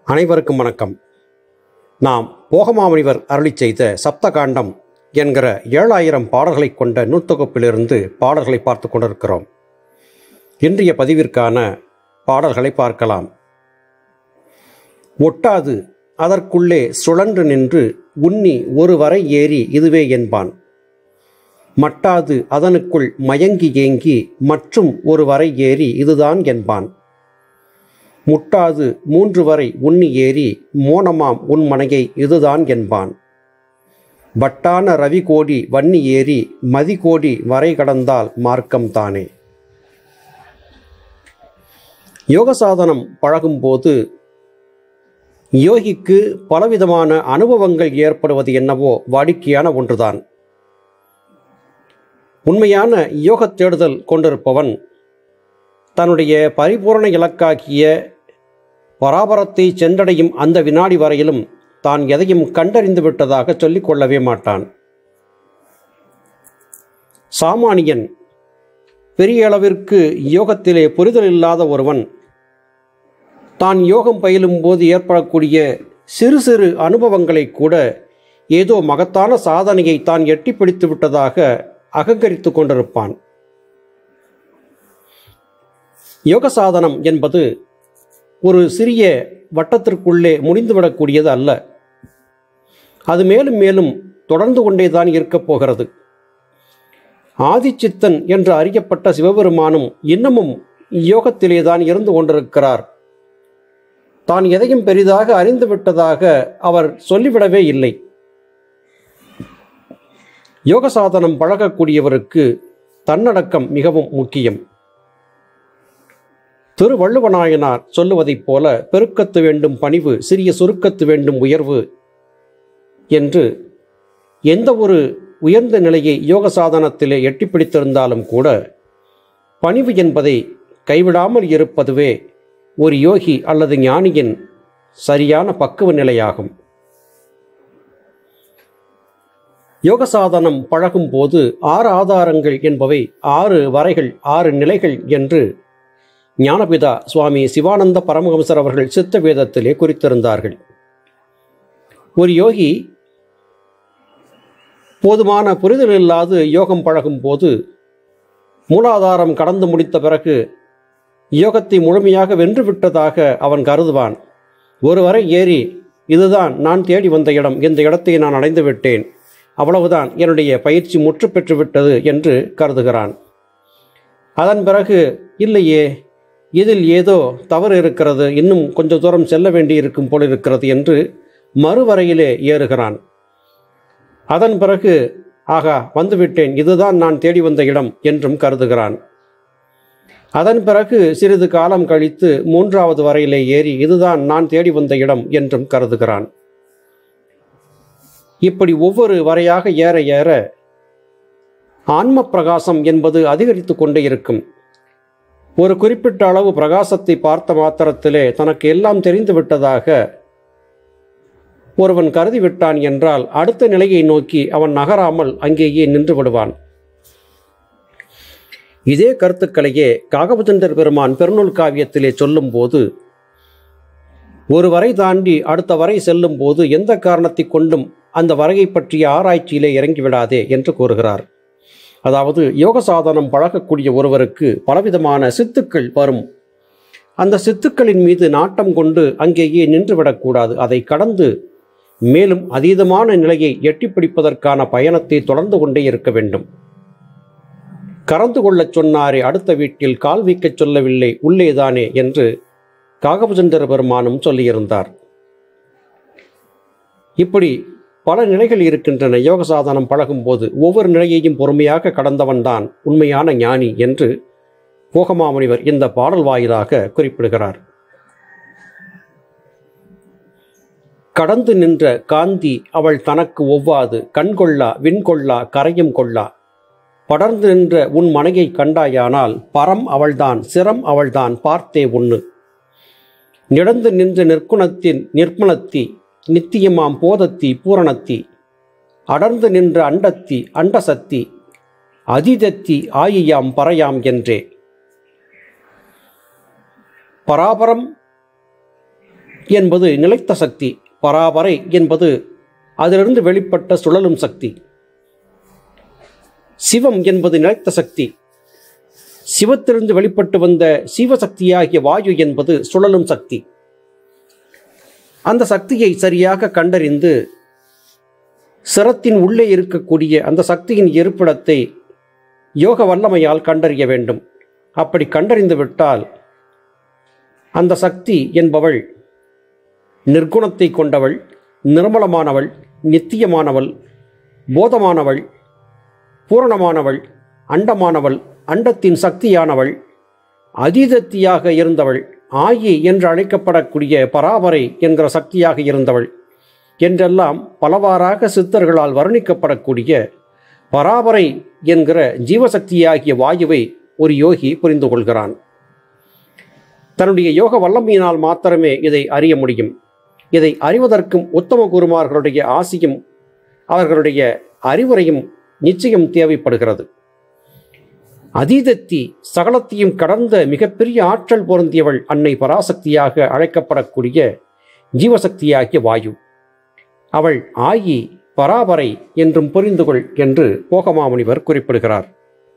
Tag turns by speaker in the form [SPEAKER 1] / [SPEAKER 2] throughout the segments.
[SPEAKER 1] அனைவருக்கும் வணக்கம் நாம் போகமாமுனிவர் அருளிச் செய்த சப்தகாண்டம் என்கிற ஏழாயிரம் பாடல்களை கொண்ட நூத்தொகுப்பிலிருந்து பாடல்களை பார்த்து கொண்டிருக்கிறோம் இன்றைய பதிவிற்கான பாடல்களை பார்க்கலாம் ஒட்டாது அதற்குள்ளே சுழன்று நின்று உன்னி ஒரு வரை ஏறி இதுவே என்பான் மட்டாது அதனுக்குள் மயங்கி ஏங்கி மற்றும் ஒரு வரை ஏறி இதுதான் என்பான் முட்டாது மூன்று வரை உண்ணி ஏறி மோனமாம் உன் மனையை இதுதான் என்பான் வட்டான ரவி கோடி வன்னி ஏறி மதி கோடி வரை கடந்தால் மார்க்கம் தானே யோக சாதனம் பழகும்போது யோகிக்கு பலவிதமான அனுபவங்கள் ஏற்படுவது என்னவோ வாடிக்கையான ஒன்றுதான் உண்மையான யோகத் தேடுதல் கொண்டிருப்பவன் தன்னுடைய பரிபூரண இலக்காகிய பராபரத்தை சென்றடையும் அந்த வினாடி வரையிலும் தான் எதையும் கண்டறிந்து விட்டதாக சொல்லிக் கொள்ளவே மாட்டான் சாமானியன் பெரிய அளவிற்கு யோகத்திலே புரிதல் இல்லாத ஒருவன் தான் யோகம் பயிலும் போது ஏற்படக்கூடிய சிறு சிறு அனுபவங்களை கூட ஏதோ மகத்தான சாதனையை தான் எட்டி பிடித்து விட்டதாக அகங்கரித்து கொண்டிருப்பான் யோக சாதனம் என்பது ஒரு சிறிய வட்டத்திற்குள்ளே முடிந்துவிடக்கூடியது அல்ல அது மேலும் மேலும் தொடர்ந்து கொண்டேதான் இருக்கப் போகிறது ஆதிச்சித்தன் என்று அறியப்பட்ட சிவபெருமானும் இன்னமும் யோகத்திலே தான் இருந்து கொண்டிருக்கிறார் தான் எதையும் பெரிதாக அறிந்து விட்டதாக அவர் சொல்லிவிடவே இல்லை யோக சாதனம் பழகக்கூடியவருக்கு தன்னடக்கம் மிகவும் முக்கியம் திருவள்ளுவநாயனார் சொல்லுவதைப் போல பெருக்கத்து வேண்டும் பணிவு சிறிய சுருக்கத்து வேண்டும் உயர்வு என்று எந்த ஒரு உயர்ந்த நிலையை யோக சாதனத்திலே எட்டி பிடித்திருந்தாலும் கூட பணிவு என்பதை கைவிடாமல் இருப்பதுவே ஒரு யோகி அல்லது ஞானியின் சரியான பக்குவ நிலையாகும் யோக சாதனம் பழகும்போது ஆறு ஆதாரங்கள் என்பவை ஆறு வரைகள் ஆறு நிலைகள் என்று ஞானபிதா சுவாமி சிவானந்த பரமஹம்சர் அவர்கள் சித்த வேதத்திலே குறித்திருந்தார்கள் ஒரு யோகி போதுமான புரிதல் இல்லாது யோகம் பழகும் போது மூலாதாரம் கடந்து முடித்த பிறகு யோகத்தை முழுமையாக வென்றுவிட்டதாக அவன் கருதுவான் ஒருவரை ஏறி இதுதான் நான் தேடி வந்த இடம் இந்த இடத்தை நான் அடைந்து விட்டேன் அவ்வளவுதான் என்னுடைய பயிற்சி முற்று பெற்று விட்டது என்று கருதுகிறான் அதன் பிறகு இல்லையே இதில் ஏதோ தவறு இருக்கிறது இன்னும் கொஞ்சம் தூரம் செல்ல வேண்டி இருக்கும் போல் இருக்கிறது என்று மறுவரையிலே ஏறுகிறான் அதன் பிறகு ஆகா வந்துவிட்டேன் இதுதான் நான் தேடி வந்த இடம் என்றும் கருதுகிறான் அதன் பிறகு சிறிது காலம் கழித்து மூன்றாவது வரையிலே ஏறி இதுதான் நான் தேடி வந்த இடம் என்றும் கருதுகிறான் இப்படி ஒவ்வொரு வரையாக ஏற ஏற ஆன்ம பிரகாசம் என்பது அதிகரித்து கொண்டே இருக்கும் ஒரு குறிப்பிட்ட அளவு பிரகாசத்தை பார்த்த மாத்திரத்திலே தனக்கு எல்லாம் தெரிந்து விட்டதாக ஒருவன் கருதி விட்டான் என்றால் அடுத்த நிலையை நோக்கி அவன் நகராமல் அங்கேயே நின்று விடுவான் இதே கருத்துக்களையே காகபுதண்டர் பெருமான் பெருநூல் காவியத்திலே சொல்லும்போது ஒரு வரை தாண்டி அடுத்த வரை செல்லும் போது எந்த காரணத்தை கொண்டும் அந்த வரையை பற்றிய ஆராய்ச்சியிலே இறங்கிவிடாதே என்று கூறுகிறார் அதாவது யோக சாதனம் பழகக்கூடிய ஒருவருக்கு பலவிதமான சித்துக்கள் வரும் அந்த சித்துக்களின் மீது நாட்டம் கொண்டு அங்கேயே நின்றுவிடக்கூடாது அதை கடந்து மேலும் அதீதமான நிலையை எட்டி பிடிப்பதற்கான பயணத்தை தொடர்ந்து கொண்டே இருக்க வேண்டும் கறந்து கொள்ளச் சொன்னாரே அடுத்த வீட்டில் கால் வைக்கச் சொல்லவில்லை உள்ளேதானே என்று காகபுஜந்தர பெருமானும் சொல்லியிருந்தார் இப்படி பல நிலைகள் இருக்கின்றன யோக சாதனம் பழகும்போது ஒவ்வொரு நிலையையும் பொறுமையாக கடந்தவன்தான் உண்மையான ஞானி என்று போகமாமுனிவர் இந்த பாடல் வாயிலாக குறிப்பிடுகிறார் கடந்து நின்ற காந்தி அவள் தனக்கு ஒவ்வாது கண்கொள்ளா விண்கொள்ளா கரையும் கொள்ளா படர்ந்து நின்ற உன் மனையை கண்டாயானால் பரம் அவள்தான் சிரம் அவள்தான் பார்த்தே உண்ணு நிடந்து நின்ற நிற்குணத்தின் நிர்மலத்தி நித்தியமாம் போதத்தி பூரணத்தி அடர்ந்து நின்ற அண்டத்தி அண்டசக்தி அதிதத்தி ஆயியாம் பறையாம் என்றே பராபரம் என்பது நிலைத்த சக்தி பராபரை என்பது அதிலிருந்து வெளிப்பட்ட சுழலும் சக்தி சிவம் என்பது நிலைத்த சக்தி சிவத்திலிருந்து வெளிப்பட்டு வந்த சிவசக்தியாகிய வாயு என்பது சுழலும் சக்தி அந்த சக்தியை சரியாக கண்டறிந்து சிரத்தின் உள்ளே இருக்கக்கூடிய அந்த சக்தியின் இருப்பிடத்தை யோக வல்லமையால் கண்டறிய வேண்டும் அப்படி கண்டறிந்து விட்டால் அந்த சக்தி என்பவள் நிர்குணத்தை கொண்டவள் நிர்மலமானவள் நித்தியமானவள் போதமானவள் பூரணமானவள் அண்டமானவள் அண்டத்தின் சக்தியானவள் அதீதத்தியாக இருந்தவள் ஆயி என்று அழைக்கப்படக்கூடிய பராபரை என்கிற சக்தியாக இருந்தவள் என்றெல்லாம் பலவாறாக சித்தர்களால் வர்ணிக்கப்படக்கூடிய பராபரை என்கிற ஜீவசக்தியாகிய வாயுவை ஒரு யோகி புரிந்து கொள்கிறான் தன்னுடைய யோக வல்லமையினால் மாத்திரமே இதை அறிய முடியும் இதை அறிவதற்கும் உத்தம குருமார்களுடைய ஆசியும் அவர்களுடைய அறிவுரையும் நிச்சயம் தேவைப்படுகிறது அதீதத்தி சகலத்தையும் கடந்த மிகப்பெரிய ஆற்றல் பொருந்தியவள் அன்னை பராசக்தியாக அழைக்கப்படக்கூடிய ஜீவசக்தியாகிய வாயு அவள் ஆயி பராபரை என்றும் புரிந்து கொள் என்று போகமாமுனிவர் குறிப்பிடுகிறார்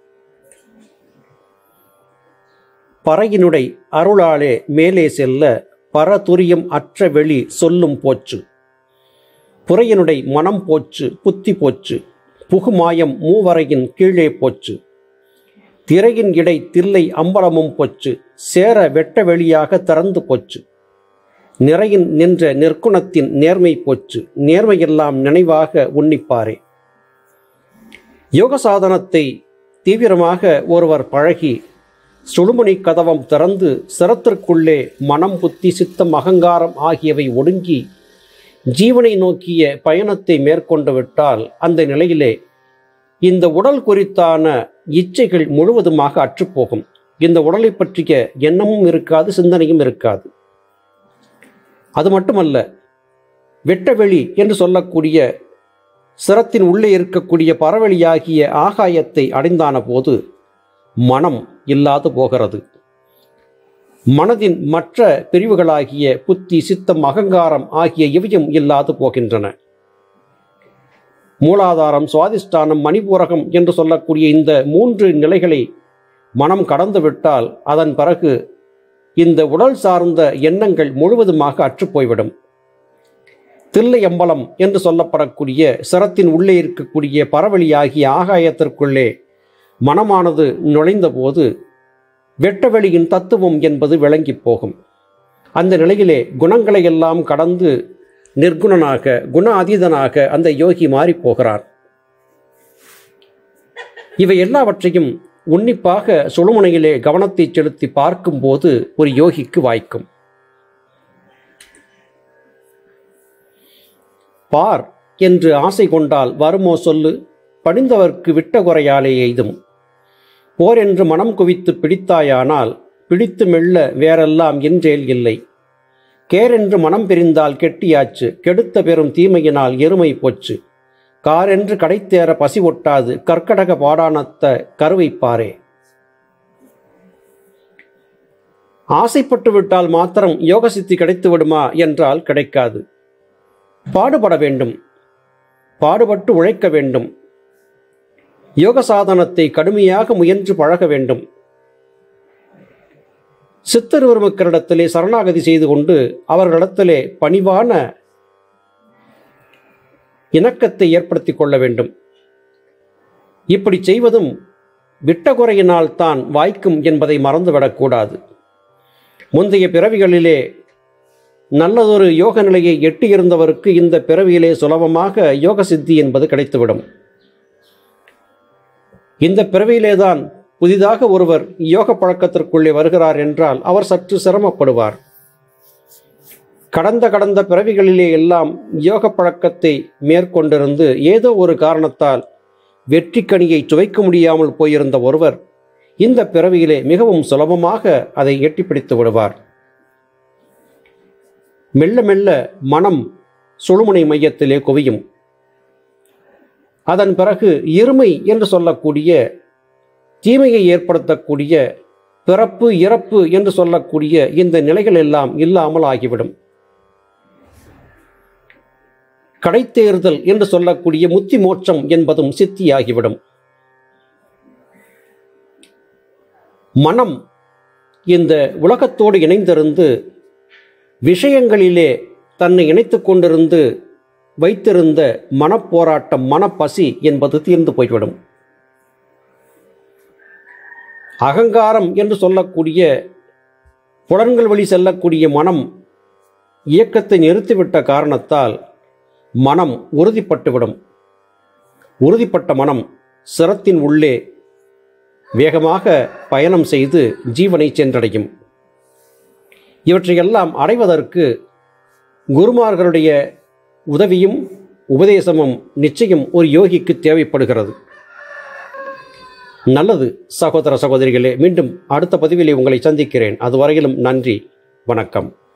[SPEAKER 1] பறையினுடை அருளாலே மேலே செல்ல பரதுரியம் அற்ற வெளி சொல்லும் போச்சு புறையினுடை மனம் போச்சு புத்தி போச்சு புகுமாயம் மூவரையின் கீழே போச்சு திரையின் இடை தில்லை அம்பலமும் போச்சு சேர வெட்ட வெளியாக திறந்து போச்சு நிறையின் நின்ற நிற்குணத்தின் நேர்மை போச்சு நேர்மையெல்லாம் நினைவாக உன்னிப்பாரே யோக சாதனத்தை தீவிரமாக ஒருவர் பழகி சுழுமுனை கதவம் திறந்து சிரத்திற்குள்ளே மனம் புத்தி சித்தம் அகங்காரம் ஆகியவை ஒடுங்கி ஜீவனை நோக்கிய பயணத்தை மேற்கொண்டு விட்டால் அந்த நிலையிலே இந்த உடல் குறித்தான இச்சைகள் முழுவதுமாக அற்றுப்போகும் இந்த உடலை பற்றிய எண்ணமும் இருக்காது சிந்தனையும் இருக்காது அது மட்டுமல்ல வெட்டவெளி என்று சொல்லக்கூடிய சிரத்தின் உள்ளே இருக்கக்கூடிய பறவெளியாகிய ஆகாயத்தை அடைந்தான போது மனம் இல்லாது போகிறது மனதின் மற்ற பிரிவுகளாகிய புத்தி சித்தம் அகங்காரம் ஆகிய இவையும் இல்லாது போகின்றன மூலாதாரம் சுவாதிஷ்டானம் மணிபூரகம் என்று சொல்லக்கூடிய இந்த மூன்று நிலைகளை மனம் கடந்துவிட்டால் அதன் பிறகு இந்த உடல் சார்ந்த எண்ணங்கள் முழுவதுமாக அற்றுப்போய்விடும் தில்லை அம்பலம் என்று சொல்லப்படக்கூடிய சிரத்தின் உள்ளே இருக்கக்கூடிய பறவெளியாகிய ஆகாயத்திற்குள்ளே மனமானது நுழைந்தபோது வெட்டவெளியின் தத்துவம் என்பது விளங்கி போகும் அந்த நிலையிலே குணங்களை எல்லாம் கடந்து நிர்குணனாக குண அதீதனாக அந்த யோகி மாறிப் போகிறார் இவை எல்லாவற்றையும் உன்னிப்பாக சுழுமுனையிலே கவனத்தை செலுத்தி பார்க்கும்போது ஒரு யோகிக்கு வாய்க்கும் பார் என்று ஆசை கொண்டால் வருமோ சொல்லு படிந்தவர்க்கு விட்ட குறையாலே எய்தும் போர் என்று மனம் குவித்து பிடித்தாயானால் பிடித்து மெல்ல வேறெல்லாம் என்றேல் இல்லை கேரென்று மனம் பிரிந்தால் கெட்டியாச்சு கெடுத்த பெரும் தீமையினால் எருமை போச்சு காரென்று கடைத்தேற பசி ஒட்டாது கற்கடக பாடானத்த கருவைப்பாரே ஆசைப்பட்டு விட்டால் மாத்திரம் யோக சித்தி கிடைத்து விடுமா என்றால் கிடைக்காது பாடுபட வேண்டும் பாடுபட்டு உழைக்க வேண்டும் யோக சாதனத்தை கடுமையாக முயன்று பழக வேண்டும் சித்தர் பெருமக்களிடத்திலே சரணாகதி செய்து கொண்டு அவர்களிடத்திலே பணிவான இணக்கத்தை ஏற்படுத்தி கொள்ள வேண்டும் இப்படி செய்வதும் விட்டகுறையினால் தான் வாய்க்கும் என்பதை மறந்துவிடக்கூடாது முந்தைய பிறவிகளிலே நல்லதொரு யோக நிலையை எட்டியிருந்தவருக்கு இந்த பிறவியிலே சுலபமாக யோக சித்தி என்பது கிடைத்துவிடும் இந்த பிறவியிலேதான் புதிதாக ஒருவர் யோக பழக்கத்திற்குள்ளே வருகிறார் என்றால் அவர் சற்று சிரமப்படுவார் கடந்த கடந்த பிறவிகளிலே எல்லாம் யோக பழக்கத்தை மேற்கொண்டிருந்து ஏதோ ஒரு காரணத்தால் வெற்றி கனியை சுவைக்க முடியாமல் போயிருந்த ஒருவர் இந்த பிறவியிலே மிகவும் சுலபமாக அதை எட்டிப்பிடித்து விடுவார் மெல்ல மெல்ல மனம் சுழுமுனை மையத்திலே குவியும் அதன் பிறகு இருமை என்று சொல்லக்கூடிய தீமையை ஏற்படுத்தக்கூடிய பிறப்பு இறப்பு என்று சொல்லக்கூடிய இந்த நிலைகள் எல்லாம் இல்லாமல் ஆகிவிடும் கடைத்தேறுதல் என்று சொல்லக்கூடிய முத்தி மோட்சம் என்பதும் சித்தியாகிவிடும் மனம் இந்த உலகத்தோடு இணைந்திருந்து விஷயங்களிலே தன்னை இணைத்து கொண்டிருந்து வைத்திருந்த மனப்போராட்டம் மனப்பசி என்பது தீர்ந்து போய்விடும் அகங்காரம் என்று சொல்லக்கூடிய புலன்கள் வழி செல்லக்கூடிய மனம் இயக்கத்தை நிறுத்திவிட்ட காரணத்தால் மனம் உறுதிப்பட்டுவிடும் உறுதிப்பட்ட மனம் சிரத்தின் உள்ளே வேகமாக பயணம் செய்து ஜீவனை சென்றடையும் இவற்றையெல்லாம் அடைவதற்கு குருமார்களுடைய உதவியும் உபதேசமும் நிச்சயம் ஒரு யோகிக்கு தேவைப்படுகிறது நல்லது சகோதர சகோதரிகளே மீண்டும் அடுத்த பதிவிலே உங்களை சந்திக்கிறேன் அதுவரையிலும் நன்றி வணக்கம்